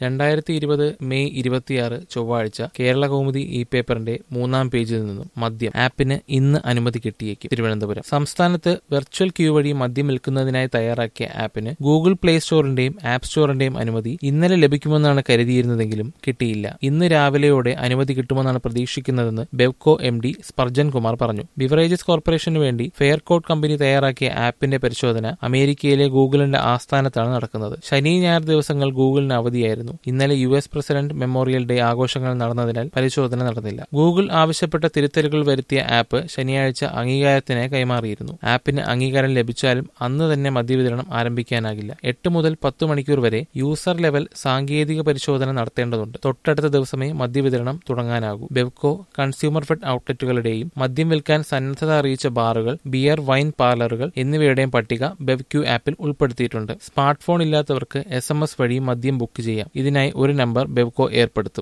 രണ്ടായിരത്തി ഇരുപത് മെയ് ഇരുപത്തിയാറ് ചൊവ്വാഴ്ച കേരള കൗമുദി ഇ പേപ്പറിന്റെ മൂന്നാം പേജിൽ നിന്നും മദ്യം ആപ്പിന് ഇന്ന് അനുമതി കിട്ടിയേക്കും തിരുവനന്തപുരം സംസ്ഥാനത്ത് വെർച്വൽ ക്യൂ വഴി മദ്യം വിൽക്കുന്നതിനായി തയ്യാറാക്കിയ ആപ്പിന് ഗൂഗിൾ പ്ലേ സ്റ്റോറിന്റെയും ആപ്പ് സ്റ്റോറിന്റെയും അനുമതി ഇന്നലെ ലഭിക്കുമെന്നാണ് കരുതിയിരുന്നതെങ്കിലും കിട്ടിയില്ല ഇന്ന് രാവിലെയോടെ അനുമതി കിട്ടുമെന്നാണ് പ്രതീക്ഷിക്കുന്നതെന്ന് ബെവ്കോ എം ഡി സ്പർജൻ കുമാർ പറഞ്ഞു ബിവറേജസ് കോർപ്പറേഷന് വേണ്ടി ഫെയർകോഡ് കമ്പനി തയ്യാറാക്കിയ ആപ്പിന്റെ പരിശോധന അമേരിക്കയിലെ ഗൂഗിളിന്റെ ആസ്ഥാനത്താണ് നടക്കുന്നത് ശനി ഞായർ ദിവസങ്ങൾ ഗൂഗിളിന് അവധിയായിരുന്നു ഇന്നലെ U S president memorial day ആഘോഷങ്ങൾ നടന്നതിനാൽ പരിശോധന നടന്നില്ല ഗൂഗിൾ ആവശ്യപ്പെട്ട തിരുത്തലുകൾ വരുത്തിയ ആപ്പ് ശനിയാഴ്ച അംഗീകാരത്തിനായി കൈമാറിയിരുന്നു ആപ്പിന് അംഗീകാരം ലഭിച്ചാലും അന്ന് തന്നെ മദ്യവിതരണം ആരംഭിക്കാനാകില്ല എട്ട് മുതൽ പത്ത് മണിക്കൂർ വരെ യൂസർ ലെവൽ സാങ്കേതിക പരിശോധന നടത്തേണ്ടതുണ്ട് തൊട്ടടുത്ത ദിവസമേ മദ്യവിതരണം തുടങ്ങാനാകൂ ബെവ്കോ കൺസ്യൂമർ ഫെഡ് ഔട്ട്ലെറ്റുകളുടെയും മദ്യം വിൽക്കാൻ സന്നദ്ധത അറിയിച്ച ബാറുകൾ ബിയർ വൈൻ പാർലറുകൾ എന്നിവയുടെയും പട്ടിക ബെവ്ക്യൂ ആപ്പിൽ ഉൾപ്പെടുത്തിയിട്ടുണ്ട് സ്മാർട്ട് ഫോൺ ഇല്ലാത്തവർക്ക് എസ് എം എസ് വഴി മദ്യം ബുക്ക് ചെയ്യാം ഇതിനായി ഒരു നമ്പർ ബെവ്കോ ഏർപ്പെടുത്തും